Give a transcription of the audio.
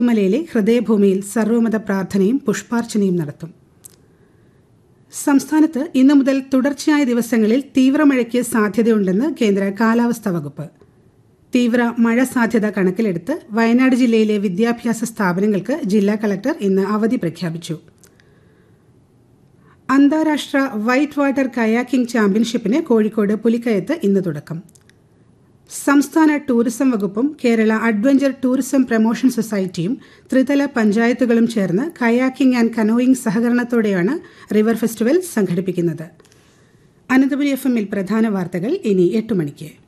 മലയിലെ ഹൃദയഭൂമിയിൽ സർവമത പ്രാർത്ഥനയും പുഷ്പാർച്ചനയും നടത്തും സംസ്ഥാനത്ത് ഇന്നു മുതൽ തുടർച്ചയായ ദിവസങ്ങളിൽ തീവ്രമഴയ്ക്ക് സാധ്യതയുണ്ടെന്ന് കേന്ദ്ര കാലാവസ്ഥാ വകുപ്പ് തീവ്ര മഴ സാധ്യത കണക്കിലെടുത്ത് വയനാട് ജില്ലയിലെ വിദ്യാഭ്യാസ സ്ഥാപനങ്ങൾക്ക് ജില്ലാ കളക്ടർ ഇന്ന് അവധി പ്രഖ്യാപിച്ചു അന്താരാഷ്ട്ര വൈറ്റ് വാട്ടർ കയാക്കിംഗ് ചാമ്പ്യൻഷിപ്പിന് കോഴിക്കോട് പുലിക്കയത്ത് ഇന്ന് തുടക്കം സംസ്ഥാന ടൂറിസം വകുപ്പും കേരള അഡ്വഞ്ചർ ടൂറിസം പ്രൊമോഷൻ സൊസൈറ്റിയും ത്രിതല പഞ്ചായത്തുകളും ചേർന്ന് കയാക്കിംഗ് ആൻഡ് കനോയിങ് സഹകരണത്തോടെയാണ് റിവർ ഫെസ്റ്റിവൽ സംഘടിപ്പിക്കുന്നത് അനന്തപുരി എഫ് എമ്മിൽ പ്രധാന വാർത്തകൾ ഇനി എട്ട് മണിക്ക്